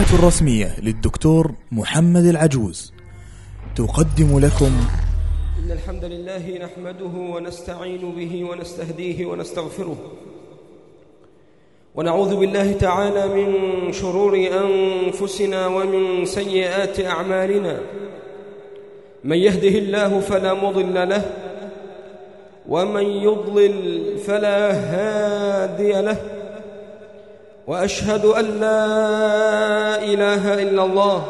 الرسمية للدكتور محمد العجوز تقدم لكم إن الحمد لله نحمده ونستعين به ونستهديه ونستغفره ونعوذ بالله تعالى من شرور أنفسنا ومن سيئات أعمالنا من يهده الله فلا مضل له ومن يضلل فلا هادي له واشهد ان لا اله الا الله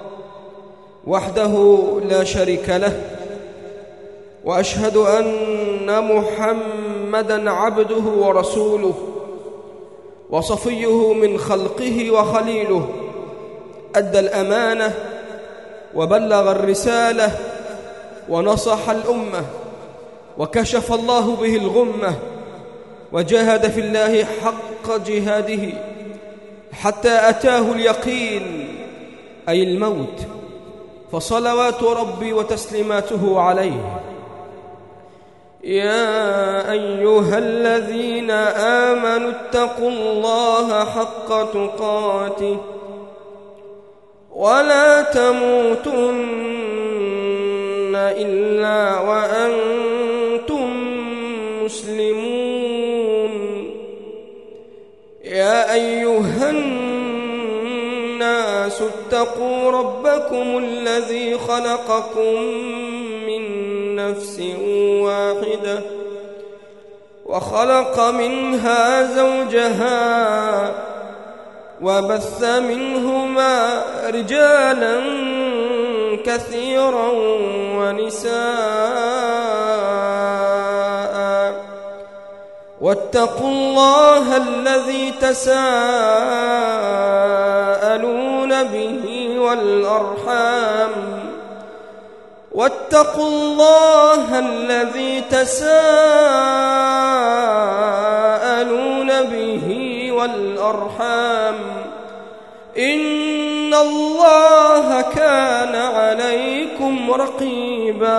وحده لا شريك له واشهد ان محمدا عبده ورسوله وصفيه من خلقه وخليله ادى الامانه وبلغ الرساله ونصح الامه وكشف الله به الغمه وجاهد في الله حق جهاده حتى اتاه اليقين اي الموت فصلوات ربي وتسليماته عليه يا ايها الذين امنوا اتقوا الله حق تقاته ولا تموتن الا وانتم مسلمون يا ايها الناس اتقوا ربكم الذي خلقكم من نفس واحده وخلق منها زوجها وبث منهما رجالا كثيرا ونساء واتقوا الله الذي تساءلون به والارحام واتقوا الله الذي تساءلون به والارحام ان الله كان عليكم رقيبا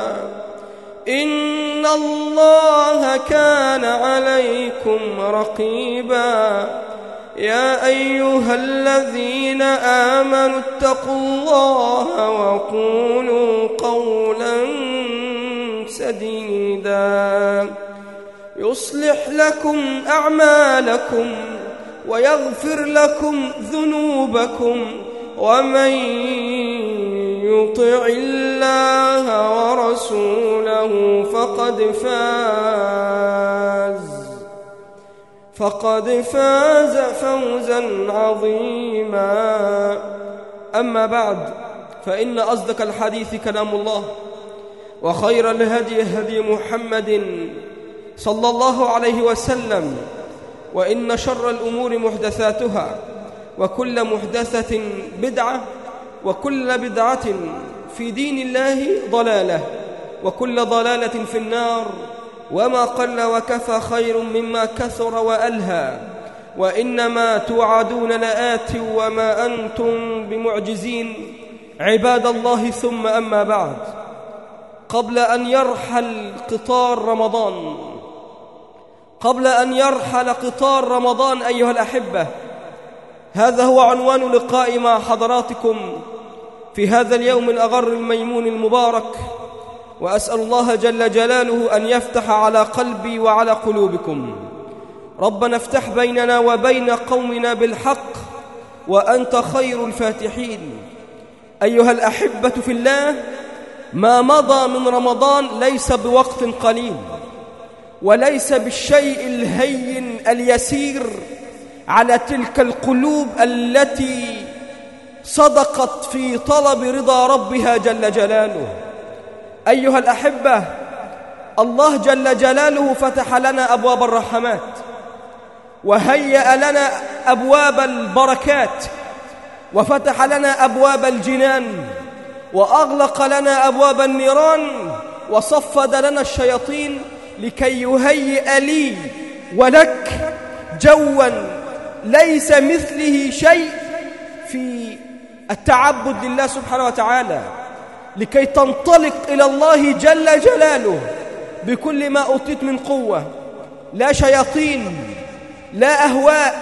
ان الله كان عليكم رقيبا يا ايها الذين امنوا اتقوا الله وقولوا قولا سديدا يصلح لكم اعمالكم ويغفر لكم ذنوبكم ومن يطع الله ورسوله فقد فاز فقد فاز فوزا عظيما اما بعد فان اصدق الحديث كلام الله وخير الهدي هدي محمد صلى الله عليه وسلم وان شر الامور محدثاتها وكل محدثه بدعه وكل بدعه في دين الله ضلاله وكل ضلاله في النار وما قل وكفى خير مما كثر والهى وانما توعدون لات وما انتم بمعجزين عباد الله ثم اما بعد قبل ان يرحل قطار رمضان قبل ان يرحل قطار رمضان ايها الاحبه هذا هو عنوان لقاء مع حضراتكم في هذا اليوم الاغر الميمون المبارك واسال الله جل جلاله ان يفتح على قلبي وعلى قلوبكم ربنا افتح بيننا وبين قومنا بالحق وانت خير الفاتحين ايها الاحبه في الله ما مضى من رمضان ليس بوقت قليل وليس بالشيء الهين اليسير على تلك القلوب التي صدقت في طلب رضا ربها جل جلاله ايها الاحبه الله جل جلاله فتح لنا ابواب الرحمات وهيأ لنا ابواب البركات وفتح لنا ابواب الجنان واغلق لنا ابواب النيران وصفد لنا الشياطين لكي يهيئ لي ولك جوا ليس مثله شيء في التعبد لله سبحانه وتعالى لكي تنطلق إلى الله جل جلاله بكل ما أوتيت من قوة لا شياطين لا أهواء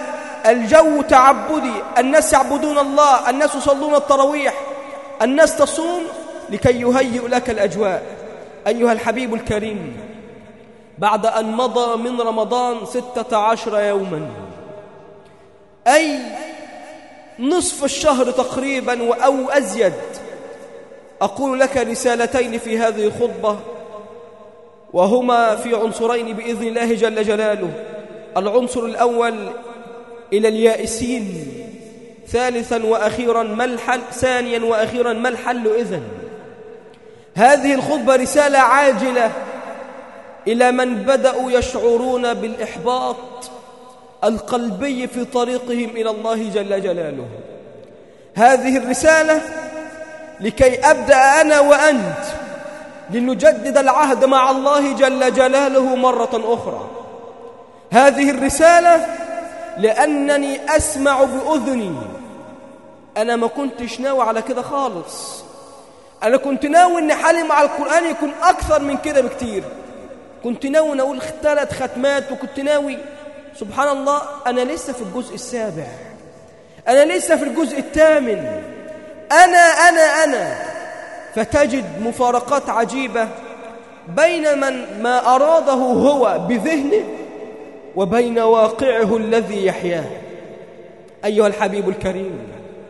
الجو تعبدي الناس يعبدون الله الناس يصلون التراويح الناس تصوم لكي يهيئ لك الأجواء أيها الحبيب الكريم بعد أن مضى من رمضان ستة عشر يوما أي نصف الشهر تقريبا أو أزيد أقول لك رسالتين في هذه الخطبة وهما في عنصرين بإذن الله جل جلاله العنصر الأول إلى اليائسين ثالثا وأخيرا ما الحل ثانيا وأخيرا ما الحل إذن هذه الخطبة رسالة عاجلة إلى من بدأوا يشعرون بالإحباط القلبي في طريقهم إلى الله جل جلاله هذه الرسالة لكي أبدأ أنا وأنت لنجدد العهد مع الله جل جلاله مرة أخرى هذه الرسالة لأنني أسمع بأذني أنا ما كنتش ناوي على كده خالص أنا كنت ناوي أن حالي مع القرآن يكون أكثر من كده بكتير كنت ناوي أن أقول ثلاث ختمات وكنت ناوي سبحان الله أنا لسه في الجزء السابع أنا لسه في الجزء الثامن أنا أنا أنا فتجد مفارقات عجيبة بين من ما أراده هو بذهنه وبين واقعه الذي يحياه أيها الحبيب الكريم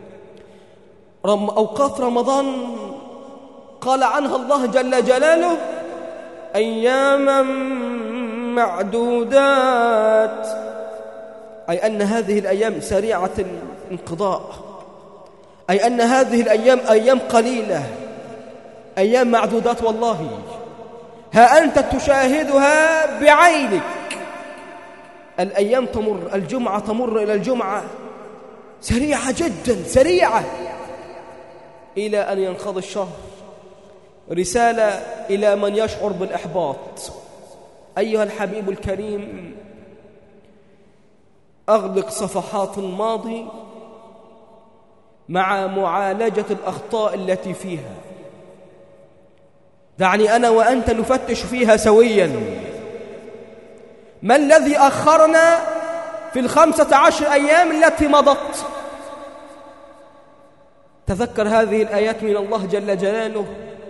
رم أوقات رمضان قال عنها الله جل جلاله أياما معدودات أي أن هذه الأيام سريعة الانقضاء أي أن هذه الأيام أيام قليلة أيام معدودات والله ها أنت تشاهدها بعينك الأيام تمر الجمعة تمر إلى الجمعة سريعة جدا سريعة إلى أن ينقضي الشهر رسالة إلى من يشعر بالإحباط أيها الحبيب الكريم أغلق صفحات الماضي مع معالجة الأخطاء التي فيها دعني أنا وأنت نفتش فيها سويا ما الذي أخرنا في الخمسة عشر أيام التي مضت تذكر هذه الآيات من الله جل جلاله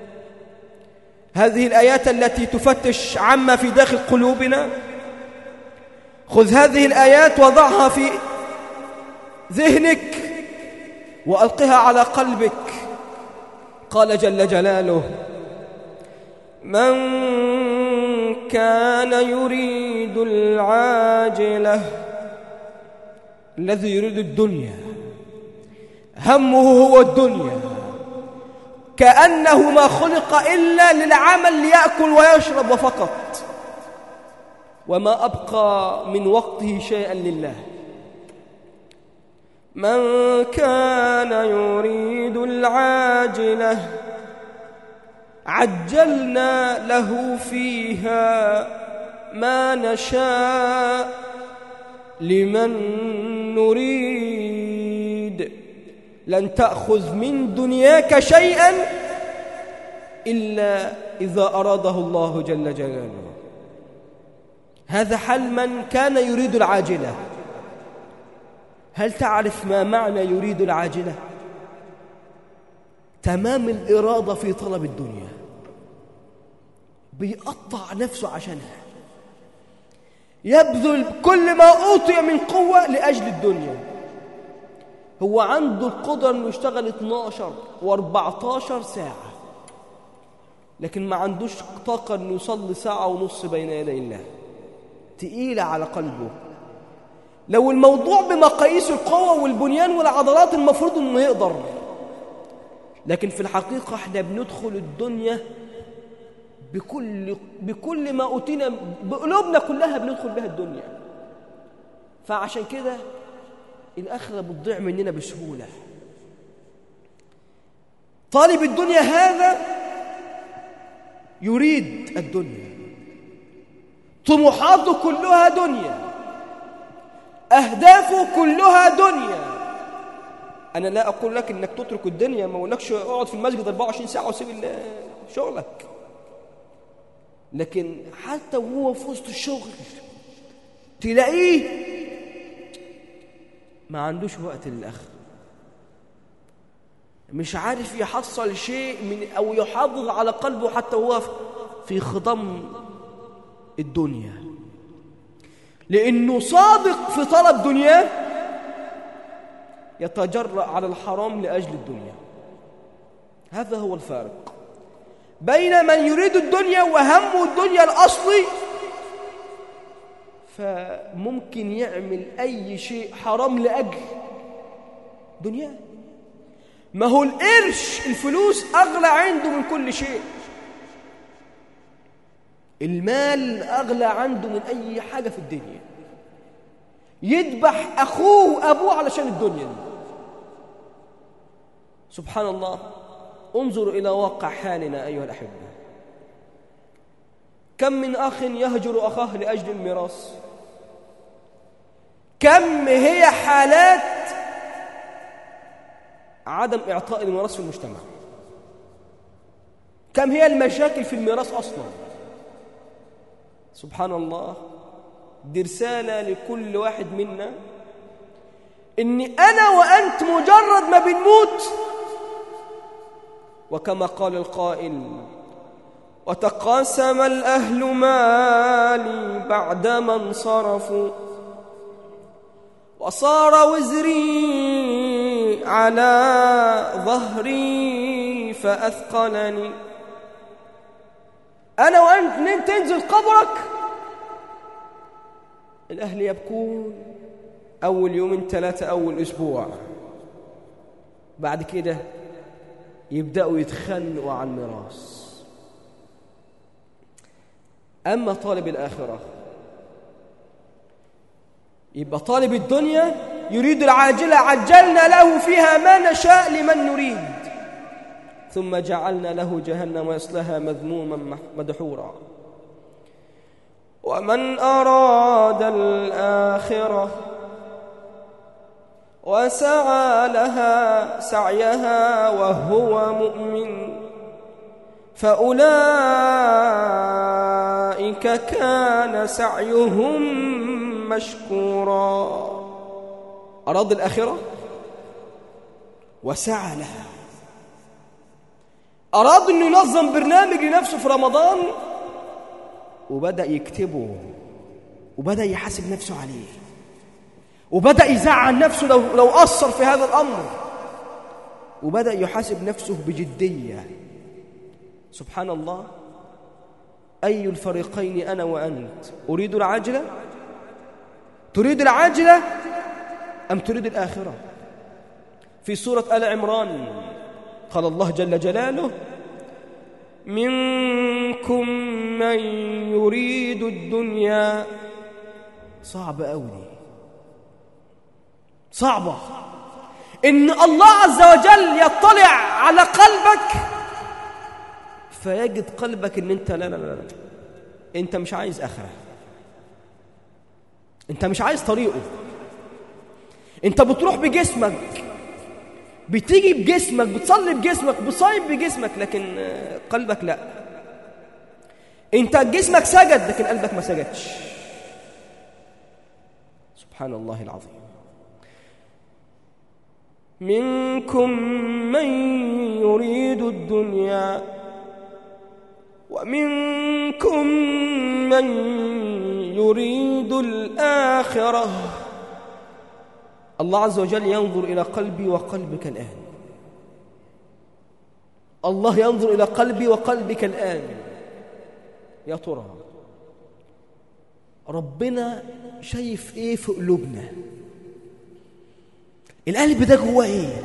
هذه الآيات التي تفتش عما في داخل قلوبنا خذ هذه الآيات وضعها في ذهنك وألقها على قلبك قال جل جلاله من كان يريد العاجلة الذي يريد الدنيا همه هو الدنيا كأنه ما خلق إلا للعمل ليأكل ويشرب وفقط وما أبقى من وقته شيئا لله من كان يريد العاجلة عجلنا له فيها ما نشاء لمن نريد لن تأخذ من دنياك شيئا إلا إذا أراده الله جل جلاله هذا حل من كان يريد العاجلة هل تعرف ما معنى يريد العاجلة؟ تمام الإرادة في طلب الدنيا بيقطع نفسه عشانها يبذل كل ما أوتي من قوة لأجل الدنيا هو عنده القدرة أنه يشتغل 12 و14 ساعة لكن ما عندوش طاقة أنه يصلي ساعة ونص بين يدي الله تقيلة على قلبه لو الموضوع بمقاييس القوة والبنيان والعضلات المفروض أنه يقدر لكن في الحقيقة احنا بندخل الدنيا بكل, بكل ما أوتينا بقلوبنا كلها بندخل بها الدنيا فعشان كده الآخرة بتضيع مننا بسهولة طالب الدنيا هذا يريد الدنيا طموحاته كلها دنيا أهدافه كلها دنيا أنا لا أقول لك إنك تترك الدنيا ما أقولكش اقعد في المسجد 24 ساعة وسيب شغلك لكن حتى وهو في وسط الشغل تلاقيه ما عندوش وقت للآخرة مش عارف يحصل شيء من أو يحافظ على قلبه حتى هو في خضم الدنيا لأنه صادق في طلب دنياه يتجرأ على الحرام لأجل الدنيا هذا هو الفارق بين من يريد الدنيا وهمه الدنيا الأصلي فممكن يعمل أي شيء حرام لأجل دنياه ما هو القرش الفلوس أغلى عنده من كل شيء المال أغلى عنده من أي حاجة في الدنيا يذبح أخوه وأبوه علشان الدنيا دي سبحان الله انظروا إلى واقع حالنا أيها الأحبة كم من أخ يهجر أخاه لأجل الميراث كم هي حالات عدم إعطاء الميراث في المجتمع كم هي المشاكل في الميراث أصلا سبحان الله دي رسالة لكل واحد منا إن أنا وأنت مجرد ما بنموت وكما قال القائل وتقاسم الأهل مالي بعدما انصرفوا وصار وزري على ظهري فأثقلني أنا وأنت تنزل قبرك الأهل يبكون أول يومين ثلاثة أول أسبوع بعد كده يبدأوا يتخنقوا عن ميراث أما طالب الآخرة يبقى طالب الدنيا يريد العاجلة عجلنا له فيها ما نشاء لمن نريد ثم جعلنا له جهنم يصلها مذموما مدحورا ومن أراد الآخرة وسعى لها سعيها وهو مؤمن فأولئك كان سعيهم مشكورا أراد الآخرة وسعى لها أراد أن ينظم برنامج لنفسه في رمضان وبدأ يكتبه وبدأ يحاسب نفسه عليه وبدأ يزعل نفسه لو, لو أثر في هذا الأمر وبدأ يحاسب نفسه بجدية سبحان الله أي الفريقين أنا وأنت أريد العاجلة تريد العاجلة أم تريد الآخرة في سورة آل عمران قال الله جل جلاله منكم من يريد الدنيا صعب أوي صعبة إن الله عز وجل يطلع على قلبك فيجد قلبك إن أنت لا لا لا, لا. أنت مش عايز آخرة أنت مش عايز طريقه أنت بتروح بجسمك بتيجي بجسمك بتصلي بجسمك بصايب بجسمك لكن قلبك لا انت جسمك سجد لكن قلبك ما سجدش سبحان الله العظيم منكم من يريد الدنيا ومنكم من يريد الآخرة الله عز وجل ينظر إلى قلبي وقلبك الآن الله ينظر إلى قلبي وقلبك الآن يا ترى ربنا شايف إيه في قلوبنا القلب ده جواه إيه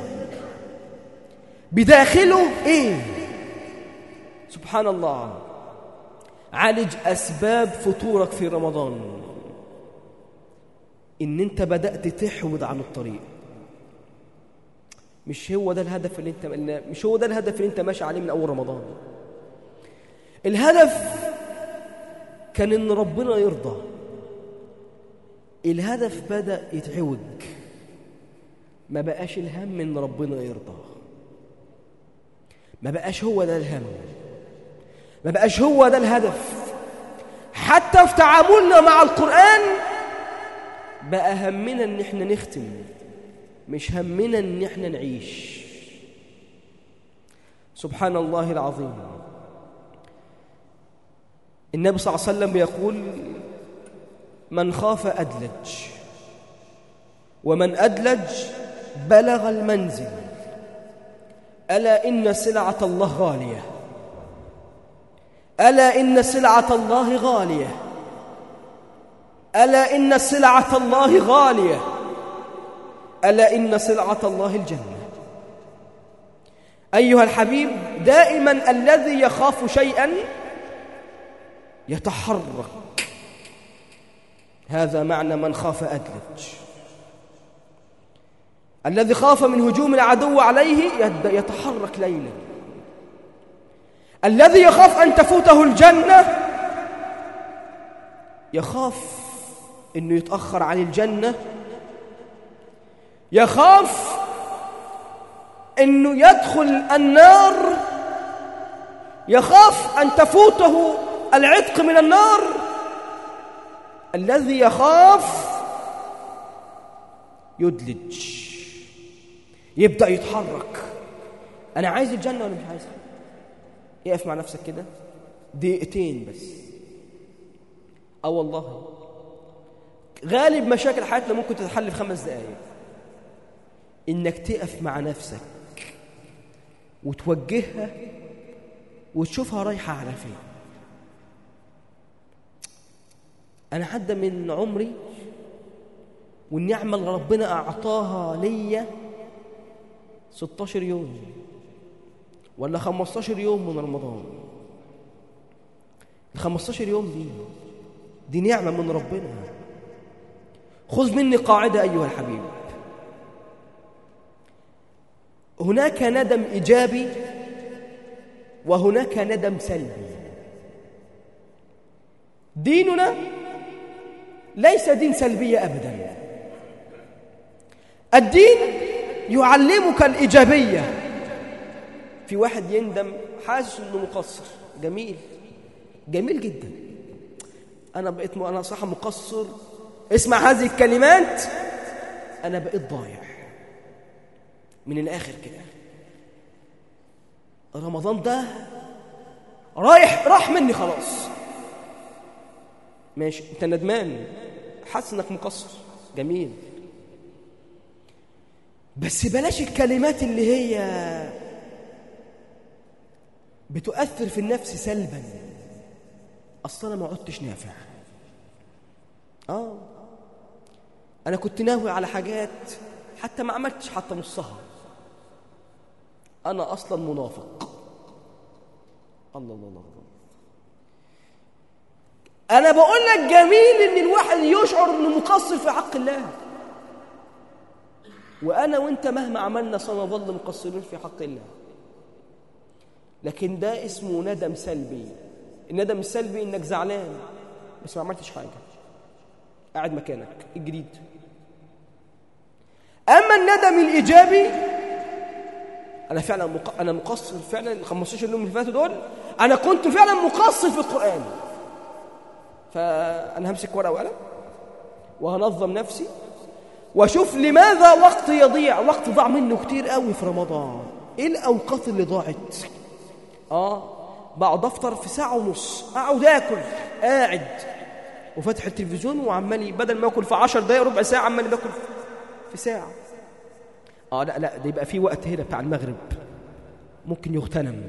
بداخله إيه سبحان الله عالج أسباب فطورك في رمضان ان انت بدأت تحود عن الطريق مش هو ده الهدف اللي انت مش هو ده الهدف اللي انت ماشي عليه من اول رمضان الهدف كان ان ربنا يرضى الهدف بدأ يتعوج ما بقاش الهم ان ربنا يرضى ما بقاش هو ده الهم ما بقاش هو ده الهدف حتى في تعاملنا مع القرآن بقى همنا ان احنا نختم مش همنا ان احنا نعيش سبحان الله العظيم النبي صلى الله عليه وسلم يقول من خاف أدلج ومن أدلج بلغ المنزل ألا إن سلعة الله غالية ألا إن سلعة الله غالية ألا إن سلعة الله غالية ألا إن سلعة الله الجنة أيها الحبيب دائما الذي يخاف شيئا يتحرك هذا معنى من خاف أدلج الذي خاف من هجوم العدو عليه يتحرك ليلا الذي يخاف أن تفوته الجنة يخاف أنه يتأخر عن الجنة يخاف أنه يدخل النار يخاف أن تفوته العتق من النار الذي يخاف يدلج يبدأ يتحرك أنا عايز الجنة ولا مش عايزها يقف مع نفسك كده دقيقتين بس اه والله غالب مشاكل حياتنا ممكن تتحل في خمس دقايق انك تقف مع نفسك وتوجهها وتشوفها رايحة على فين أنا عدى من عمري والنعمة اللي ربنا أعطاها ليا 16 يوم ولا 15 يوم من رمضان ال 15 يوم دي دي نعمة من ربنا خذ مني قاعدة أيها الحبيب هناك ندم إيجابي وهناك ندم سلبي ديننا ليس دين سلبية أبدا الدين يعلمك الإيجابية في واحد يندم حاسس انه مقصر جميل جميل جدا انا بقيت م... انا صح مقصر اسمع هذه الكلمات انا بقيت ضايع من الاخر كده رمضان ده رايح راح مني خلاص ماشي انت ندمان حاسس انك مقصر جميل بس بلاش الكلمات اللي هي بتؤثر في النفس سلبا اصل انا ما عدتش نافع اه انا كنت ناوي على حاجات حتى ما عملتش حتى نصها انا اصلا منافق الله الله الله انا بقول لك جميل ان الواحد يشعر انه مقصر في حق الله وانا وانت مهما عملنا سنظل مقصرين في حق الله لكن ده اسمه ندم سلبي الندم السلبي انك زعلان بس ما عملتش حاجه قاعد مكانك الجديد اما الندم الايجابي انا فعلا مق... انا مقصر فعلا ال 15 يوم اللي فاتوا دول انا كنت فعلا مقصر في القران فانا همسك ورقه وقلم وهنظم نفسي واشوف لماذا وقت يضيع وقت ضاع منه كتير قوي في رمضان ايه الاوقات اللي ضاعت اه بقعد افطر في ساعه ونص اقعد اكل قاعد وفاتح التلفزيون وعمال بدل ما اكل في 10 دقايق ربع ساعه عمال باكل في ساعه اه لا لا ده يبقى في وقت هنا بتاع المغرب ممكن يغتنم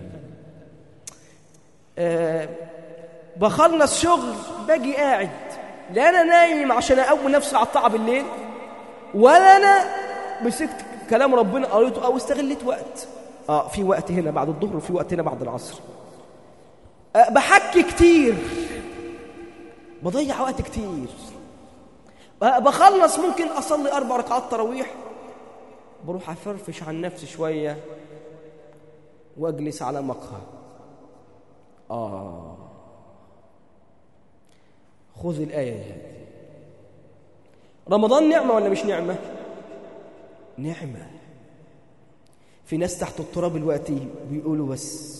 آه بخلص شغل باجي قاعد لا انا نايم عشان اقوم نفسي على الطاعه بالليل ولا انا مسكت كلام ربنا قريته او استغليت وقت اه في وقت هنا بعد الظهر وفي وقت هنا بعد العصر أه بحكي كتير بضيع وقت كتير أه بخلص ممكن اصلي اربع ركعات تراويح بروح افرفش عن نفسي شويه واجلس على مقهى اه خذ الايه دي رمضان نعمه ولا مش نعمه نعمه في ناس تحت التراب الوقت بيقولوا بس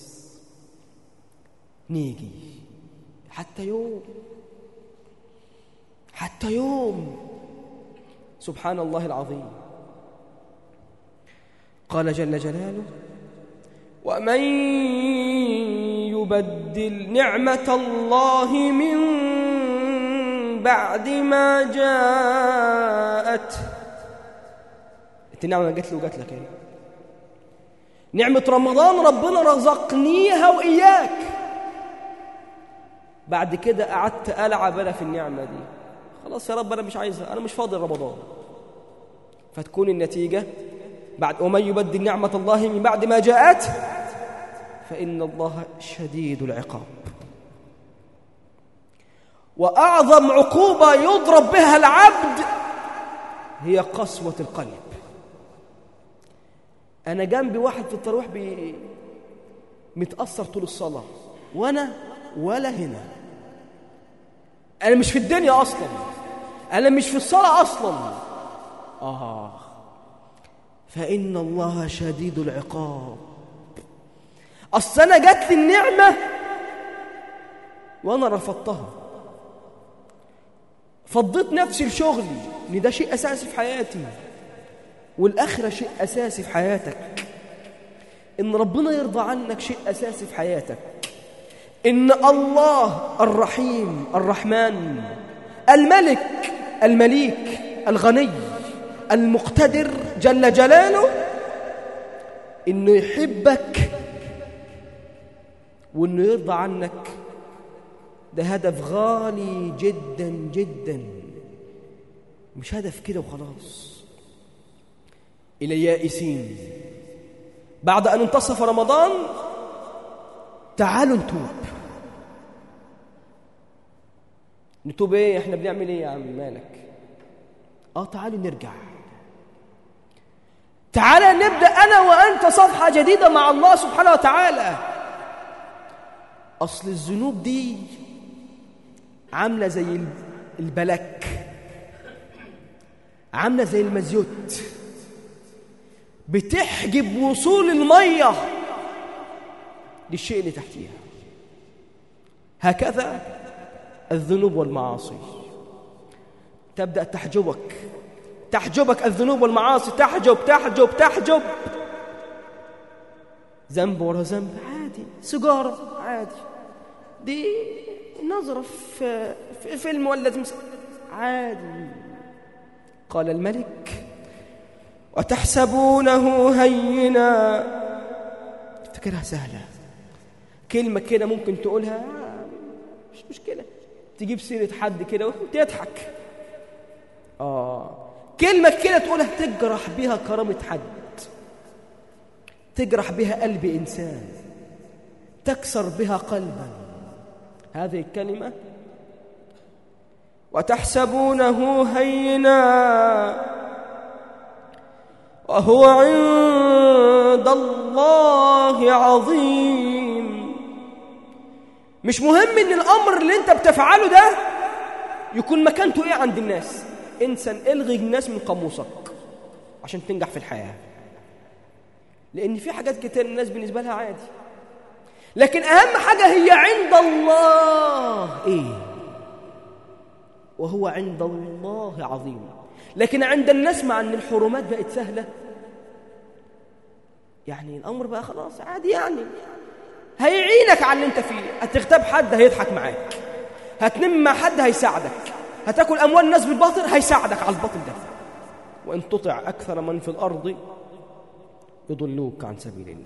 نيجي حتى يوم حتى يوم سبحان الله العظيم قال جل جلاله ومن يبدل نعمة الله من بعد ما جاءت انت النعمة جات له وجات لك ايه نعمة رمضان ربنا رزقنيها وإياك بعد كده قعدت ألعب أنا في النعمة دي خلاص يا رب أنا مش عايزها أنا مش فاضي رمضان فتكون النتيجة بعد ومن يبدل نعمة الله من بعد ما جاءت فإن الله شديد العقاب وأعظم عقوبة يضرب بها العبد هي قسوة القلب أنا جنبي واحد في التراويح بي... متأثر طول الصلاة وأنا ولا هنا أنا مش في الدنيا أصلا أنا مش في الصلاة أصلا آه فإن الله شديد العقاب أصل أنا جات لي النعمة وأنا رفضتها فضيت نفسي لشغلي إن ده شيء أساسي في حياتي والآخرة شيء أساسي في حياتك إن ربنا يرضى عنك شيء أساسي في حياتك إن الله الرحيم الرحمن الملك المليك الغني المقتدر جل جلاله إنه يحبك وإنه يرضى عنك ده هدف غالي جدا جدا مش هدف كده وخلاص إلى اليائسين بعد أن انتصف رمضان تعالوا نتوب نتوب ايه احنا بنعمل ايه يا عم مالك اه تعالوا نرجع تعالى نبدأ أنا وأنت صفحة جديدة مع الله سبحانه وتعالى أصل الذنوب دي عاملة زي البلك عاملة زي المزيوت بتحجب وصول المية للشيء اللي تحتيها هكذا الذنوب والمعاصي تبدأ تحجبك تحجبك الذنوب والمعاصي تحجب تحجب تحجب ذنب ورا ذنب عادي سيجارة عادي دي نظرة في, في فيلم ولا تمس عادي قال الملك وتحسبونه هينا تفتكرها سهلة كلمة كده ممكن تقولها مش مشكلة تجيب سيرة حد كده وتضحك آه كلمة كده تقولها تجرح بها كرامة حد تجرح بها قلب إنسان تكسر بها قلبا هذه الكلمة وتحسبونه هينا وهو عند الله عظيم مش مهم ان الامر اللي انت بتفعله ده يكون مكانته ايه عند الناس انسى الغي الناس من قاموسك عشان تنجح في الحياه لان في حاجات كتير الناس بالنسبه لها عادي لكن اهم حاجه هي عند الله ايه وهو عند الله عظيم لكن عند الناس مع ان الحرمات بقت سهله يعني الامر بقى خلاص عادي يعني هيعينك على اللي انت فيه هتغتاب حد هيضحك معاك هتنم مع حد هيساعدك هتاكل اموال الناس بالباطل هيساعدك على الباطل ده وان تطع اكثر من في الارض يضلوك عن سبيل الله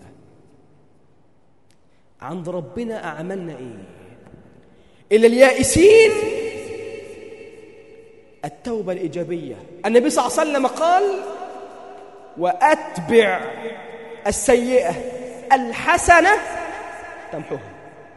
عند ربنا اعمالنا ايه الى اليائسين التوبه الايجابيه النبي صلى الله عليه وسلم قال واتبع السيئه الحسنه تمحوها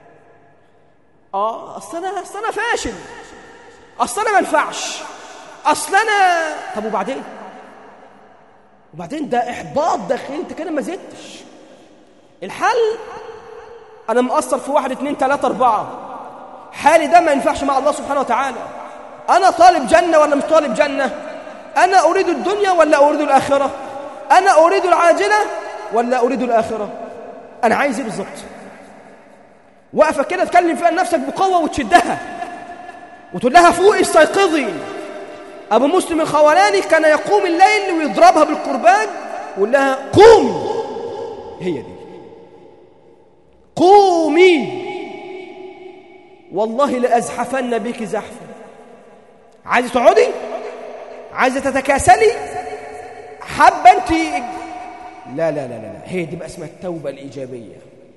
اه اصل انا اصل انا فاشل اصل انا ما ينفعش اصل انا طب وبعدين وبعدين ده احباط داخلي انت كده ما زدتش الحل انا مقصر في واحد اتنين تلاته اربعه حالي ده ما ينفعش مع الله سبحانه وتعالى انا طالب جنه ولا مش طالب جنه انا اريد الدنيا ولا اريد الاخره انا اريد العاجله ولا اريد الاخره انا عايز ايه بالظبط واقفه كده تكلم فيها نفسك بقوه وتشدها وتقول لها فوقي استيقظي ابو مسلم الخولاني كان يقوم الليل ويضربها بالقرباج وقول لها قومي هي دي قومي والله لأزحفن بك زحفا عايزة تقعدي عايزة تتكاسلي حابة أنت لا لا لا لا لا. هي دي بقى اسمها التوبة الإيجابية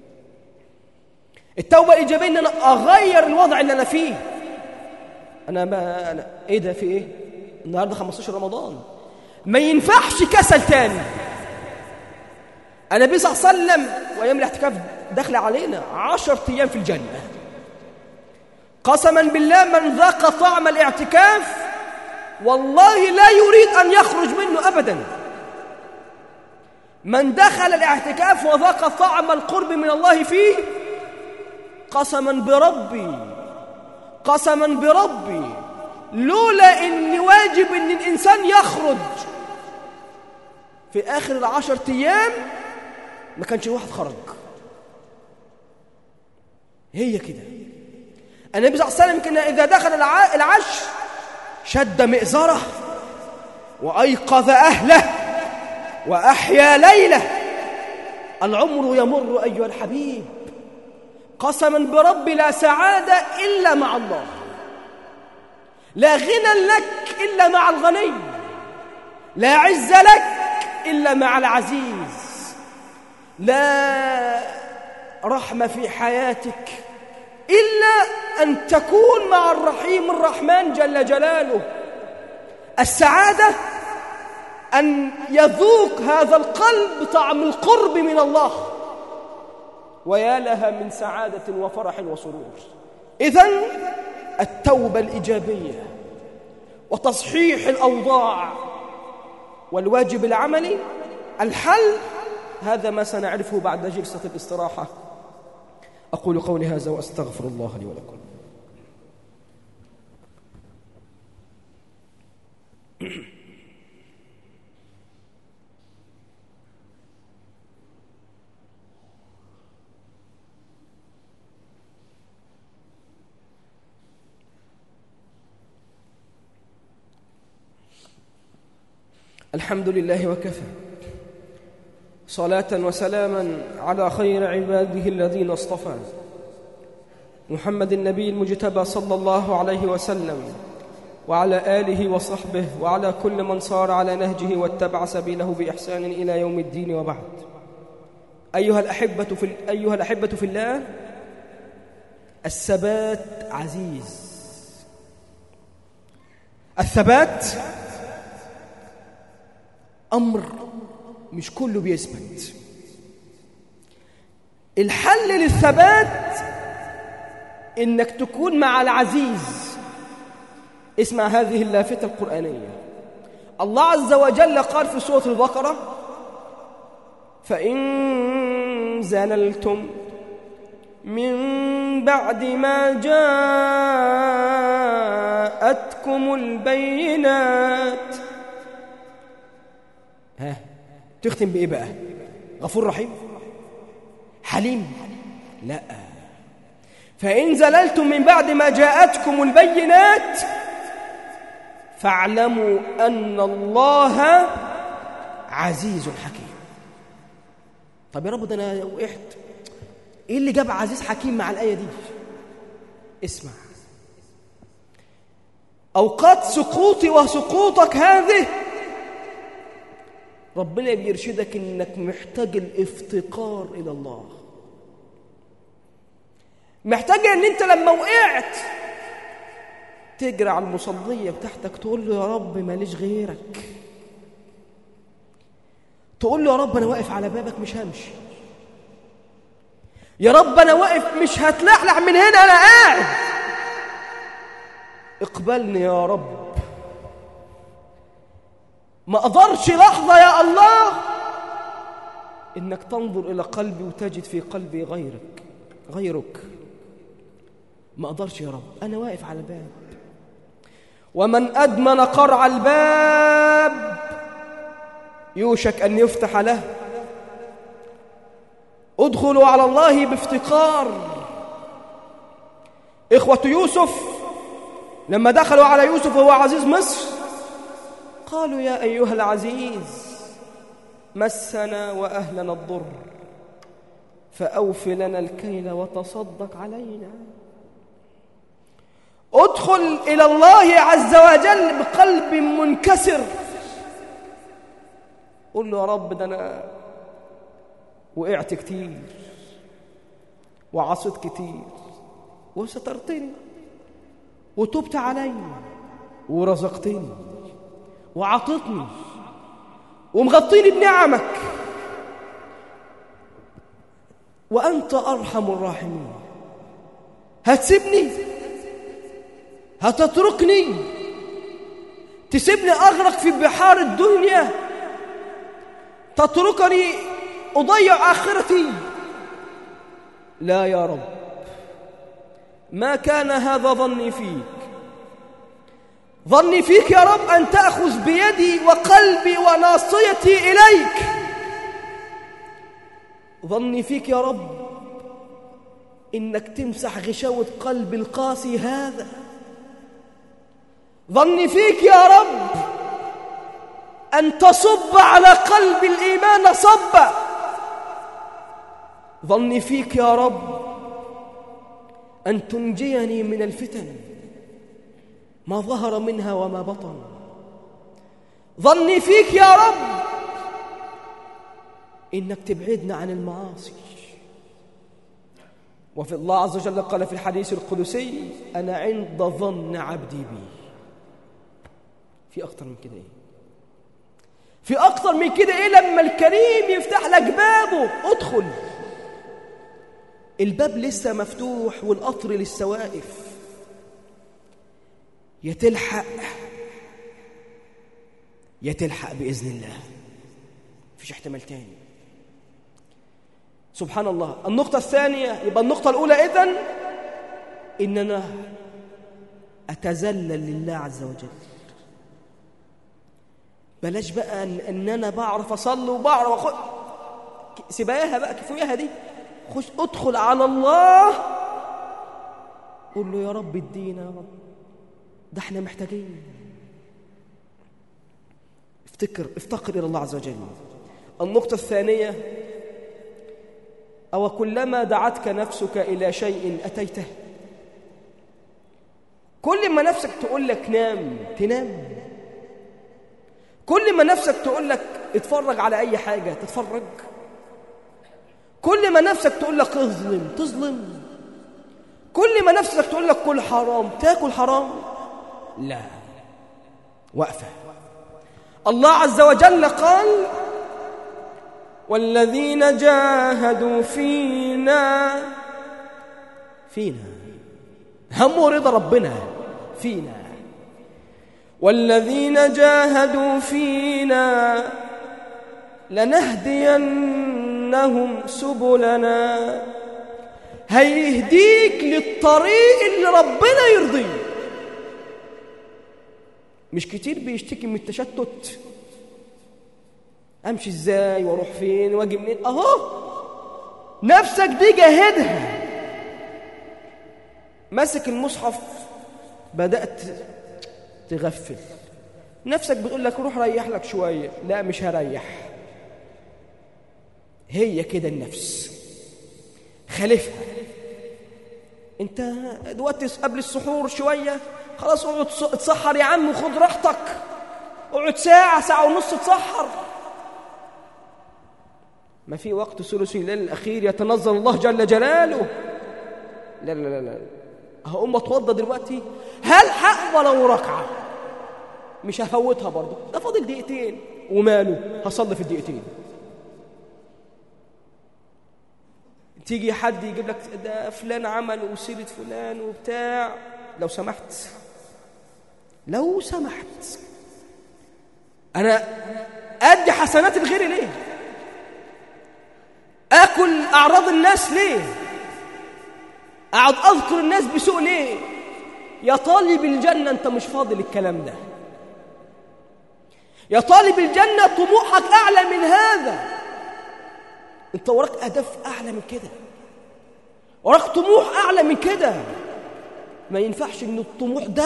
التوبة الإيجابية إن أنا أغير الوضع اللي أنا فيه أنا ما أنا إيه ده في إيه النهاردة 15 رمضان ما ينفعش كسل تاني النبي صلى الله عليه وسلم وأيام الاعتكاف دخل علينا عشر أيام في الجنة قسما بالله من ذاق طعم الاعتكاف والله لا يريد أن يخرج منه أبدا من دخل الاعتكاف وذاق طعم القرب من الله فيه قسما بربي قسما بربي لولا ان واجب ان الانسان يخرج في اخر العشر ايام ما كانش واحد خرج هي كده النبي صلى الله عليه وسلم كان اذا دخل العش شد مئزره وايقظ اهله واحيا ليله العمر يمر ايها الحبيب قسما بربي لا سعادة إلا مع الله لا غنى لك إلا مع الغني لا عز لك إلا مع العزيز لا رحمة في حياتك إلا أن تكون مع الرحيم الرحمن جل جلاله السعادة أن يذوق هذا القلب طعم القرب من الله ويا لها من سعادة وفرح وسرور إذا التوبة الإيجابية وتصحيح الأوضاع والواجب العملي الحل هذا ما سنعرفه بعد جلسة الاستراحة أقول قولي هذا وأستغفر الله لي ولكم الحمد لله وكفى صلاة وسلاما على خير عباده الذين اصطفى محمد النبي المجتبى صلى الله عليه وسلم وعلى آله وصحبه وعلى كل من صار على نهجه واتبع سبيله بإحسان إلى يوم الدين وبعد أيها الأحبة في, أيها الأحبة في الله الثبات عزيز الثبات أمر مش كله بيثبت الحل للثبات إنك تكون مع العزيز اسمع هذه اللافتة القرآنية الله عز وجل قال في سورة البقرة فإن زللتم من بعد ما جاءتكم البينات ها تختم بإيه بقى غفور رحيم حليم لا فإن زللتم من بعد ما جاءتكم البينات فاعلموا أن الله عزيز حكيم طب يا رب ده أنا وقعت إيه اللي جاب عزيز حكيم مع الآية دي اسمع أوقات سقوطي وسقوطك هذه ربنا بيرشدك انك محتاج الافتقار الى الله محتاج ان انت لما وقعت تجري على المصليه بتاعتك تقول له يا رب ماليش غيرك تقول له يا رب انا واقف على بابك مش همشي يا رب انا واقف مش هتلحلح من هنا انا قاعد اقبلني يا رب ما أقدرش لحظة يا الله إنك تنظر إلى قلبي وتجد في قلبي غيرك غيرك ما أقدرش يا رب أنا واقف على الباب ومن أدمن قرع الباب يوشك أن يفتح له ادخلوا على الله بافتقار إخوة يوسف لما دخلوا على يوسف وهو عزيز مصر قالوا يا أيها العزيز مسنا وأهلنا الضر فأوف لنا الكيل وتصدق علينا ادخل إلى الله عز وجل بقلب منكسر قل له يا رب ده أنا وقعت كتير وعصيت كتير وسترتني وتبت علي ورزقتني وعطتني ومغطيني بنعمك وأنت أرحم الراحمين هتسيبني هتتركني تسيبني أغرق في بحار الدنيا تتركني أضيع آخرتي لا يا رب ما كان هذا ظني فيك ظني فيك يا رب أن تأخذ بيدي وقلبي وناصيتي إليك ظني فيك يا رب إنك تمسح غشاوة قلب القاسي هذا ظني فيك يا رب أن تصب على قلب الإيمان صبا ظني فيك يا رب أن تنجيني من الفتن ما ظهر منها وما بطن ظني فيك يا رب إنك تبعدنا عن المعاصي وفي الله عز وجل قال في الحديث القدسي أنا عند ظن عبدي بي في أكتر من كده إيه في أكتر من كده إيه لما الكريم يفتح لك بابه ادخل الباب لسه مفتوح والقطر لسه واقف يا تلحق يا تلحق بإذن الله مفيش احتمال تاني سبحان الله النقطة الثانية يبقى النقطة الأولى إذن إننا أتذلل لله عز وجل بلاش بقى إن, إن أنا بعرف أصلي وبعرف أخد سيباها بقى كفاياها دي خش ادخل على الله قول له يا رب ادينا يا رب ده احنا محتاجين افتكر افتقر إلى الله عز وجل النقطة الثانية أو كلما دعتك نفسك إلى شيء أتيته كل ما نفسك تقول لك نام تنام كل ما نفسك تقول لك اتفرج على أي حاجة تتفرج كل ما نفسك تقول لك اظلم تظلم كل ما نفسك تقول لك كل حرام تاكل حرام لا وقفة الله عز وجل قال والذين جاهدوا فينا فينا هم ورضا ربنا فينا والذين جاهدوا فينا لنهدينهم سبلنا هيهديك للطريق اللي ربنا يرضيه مش كتير بيشتكي من التشتت امشي ازاي واروح فين واجي منين اهو نفسك دي جاهدها ماسك المصحف بدات تغفل نفسك بتقول لك روح ريح لك شويه لا مش هريح هي كده النفس خالفها انت دلوقتي قبل السحور شويه خلاص اقعد اتسحر يا عم وخد راحتك اقعد ساعه ساعه ونص تسحر ما في وقت ثلث الليل الأخير يتنزل الله جل جلاله لا لا لا لا هقوم اتوضى دلوقتي هلحق ولو ركعة مش هفوتها برضه ده فاضل دقيقتين وماله هصلي في الدقيقتين تيجي حد يجيب لك ده فلان عمل وسيرة فلان وبتاع لو سمحت لو سمحت أنا أدي حسنات الغير ليه آكل أعراض الناس ليه أقعد أذكر الناس بسوء ليه يا طالب الجنة أنت مش فاضل الكلام ده يا طالب الجنة طموحك أعلى من هذا أنت وراك أهداف أعلى من كده وراك طموح أعلى من كده ما ينفعش إن الطموح ده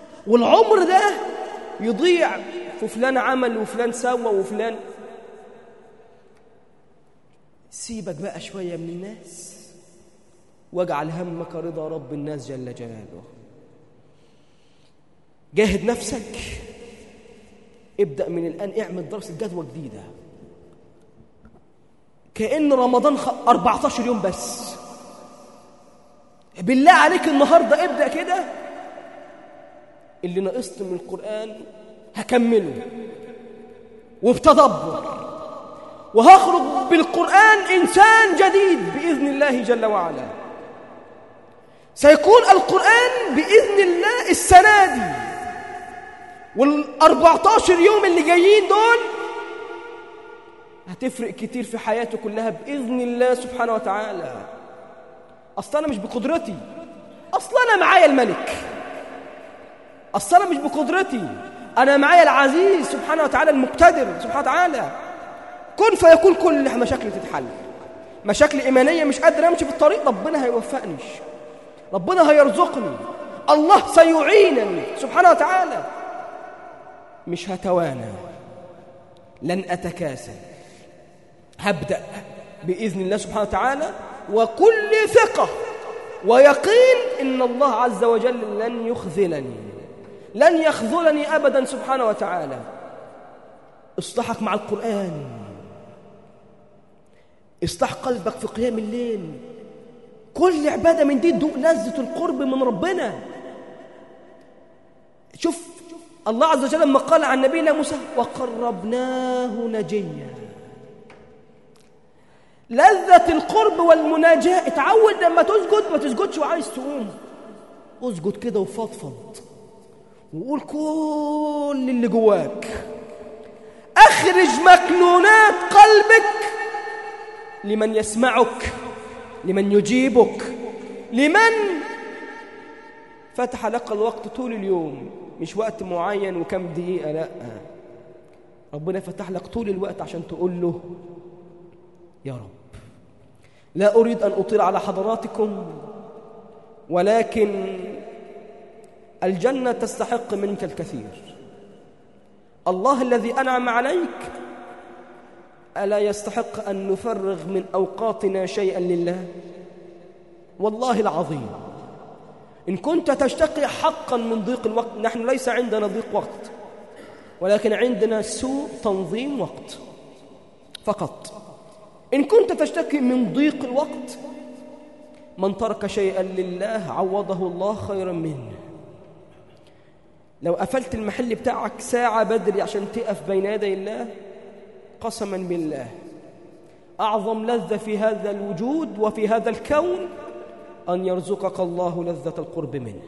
والعمر ده يضيع في فلان عمل وفلان سوى وفلان سيبك بقى شوية من الناس واجعل همك رضا رب الناس جل جلاله جاهد نفسك ابدأ من الآن اعمل دراسة جدوى جديدة كأن رمضان خ... 14 يوم بس بالله عليك النهاردة ابدأ كده اللي نقصت من القرآن هكمله وبتدبر وهخرج بالقرآن إنسان جديد بإذن الله جل وعلا سيكون القرآن بإذن الله السنة دي والأربعتاشر يوم اللي جايين دول هتفرق كتير في حياته كلها بإذن الله سبحانه وتعالى أصلا أنا مش بقدرتي أصلا أنا معايا الملك أصلا أنا مش بقدرتي أنا معايا العزيز سبحانه وتعالى المقتدر سبحانه وتعالى كن فيكون كل مشاكلي تتحل مشاكل إيمانية مش قادر أمشي في الطريق ربنا هيوفقني ربنا هيرزقني الله سيعينني سبحانه وتعالى مش هتوانى لن أتكاسل هبدأ بإذن الله سبحانه وتعالى وكل ثقة ويقين إن الله عز وجل لن يخذلني لن يخذلني أبدا سبحانه وتعالى اصلحك مع القرآن اصلح قلبك في قيام الليل كل عبادة من دي تدوق لذة القرب من ربنا شوف الله عز وجل لما قال عن نبينا موسى وقربناه نجيا لذة القرب والمناجاة اتعود لما تسجد ما تسجدش وعايز تقوم اسجد كده وفضفض وقول كل اللي جواك اخرج مكنونات قلبك لمن يسمعك لمن يجيبك لمن فتح لك الوقت طول اليوم مش وقت معين وكم دقيقة لا ربنا فتح لك طول الوقت عشان تقول له يا رب لا أريد أن أطيل على حضراتكم ولكن الجنة تستحق منك الكثير الله الذي أنعم عليك ألا يستحق أن نفرغ من أوقاتنا شيئا لله والله العظيم إن كنت تشتقي حقا من ضيق الوقت نحن ليس عندنا ضيق وقت ولكن عندنا سوء تنظيم وقت فقط إن كنت تشتكي من ضيق الوقت من ترك شيئا لله عوضه الله خيرا منه لو قفلت المحل بتاعك ساعة بدري عشان تقف بين يدي الله قسما بالله أعظم لذة في هذا الوجود وفي هذا الكون أن يرزقك الله لذة القرب منه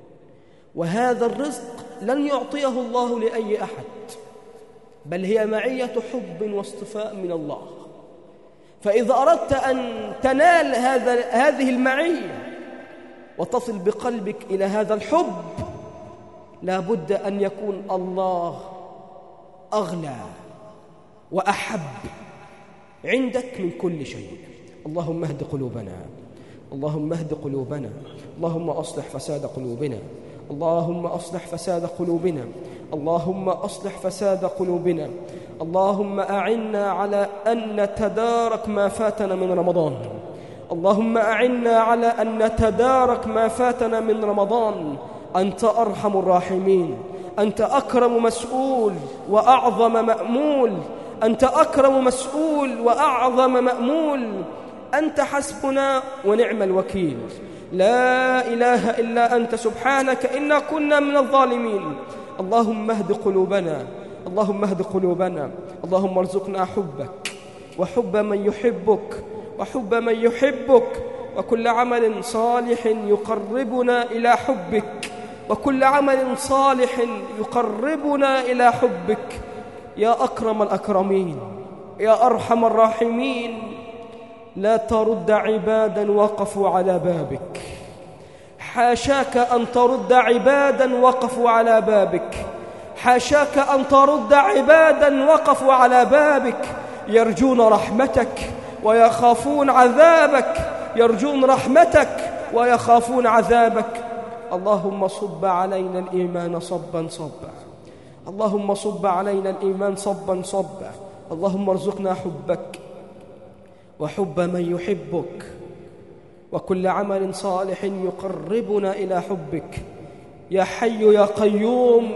وهذا الرزق لن يعطيه الله لأي أحد بل هي معية حب واصطفاء من الله فإذا أردت أن تنال هذا هذه المعية وتصل بقلبك إلى هذا الحب لا بد أن يكون الله أغلى وأحب عندك من كل شيء اللهم اهد قلوبنا اللهم اهد قلوبنا اللهم أصلح فساد قلوبنا اللهم أصلح فساد قلوبنا اللهم أصلح فساد قلوبنا اللهم أعنا على أن نتدارك ما فاتنا من رمضان اللهم أعنا على أن نتدارك ما فاتنا من رمضان أنت أرحم الراحمين أنت أكرم مسؤول وأعظم مأمول أنت أكرم مسؤول وأعظم مأمول أنت حسبنا ونعم الوكيل لا إله إلا أنت سبحانك إنا كنا من الظالمين اللهم اهد قلوبنا اللهم اهد قلوبنا اللهم ارزقنا حبك وحب من يحبك وحب من يحبك وكل عمل صالح يقربنا إلى حبك وكل عمل صالح يقربنا إلى حبك يا أكرم الأكرمين يا أرحم الراحمين لا ترد عبادا وقفوا على بابك حاشاك أن ترد عبادا وقفوا على بابك حاشاك أن ترد عبادا وقفوا على بابك يرجون رحمتك ويخافون عذابك يرجون رحمتك ويخافون عذابك اللهم صب علينا الإيمان صبا صبا اللهم صب علينا الإيمان صبا صبا اللهم ارزقنا حبك وحب من يحبك وكل عمل صالح يقربنا إلى حبك يا حي يا قيوم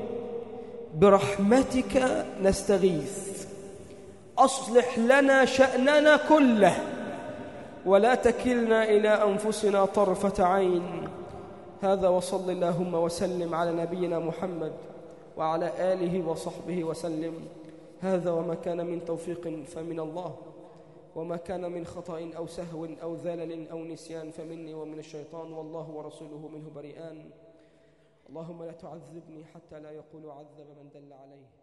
برحمتك نستغيث أصلح لنا شأننا كله ولا تكلنا إلى أنفسنا طرفة عين هذا وصل اللهم وسلم على نبينا محمد وعلى آله وصحبه وسلم هذا وما كان من توفيق فمن الله وما كان من خطأ أو سهو أو ذلل أو نسيان فمني ومن الشيطان والله ورسوله منه بريئان اللهم لا تعذبني حتى لا يقول عذب من دل عليه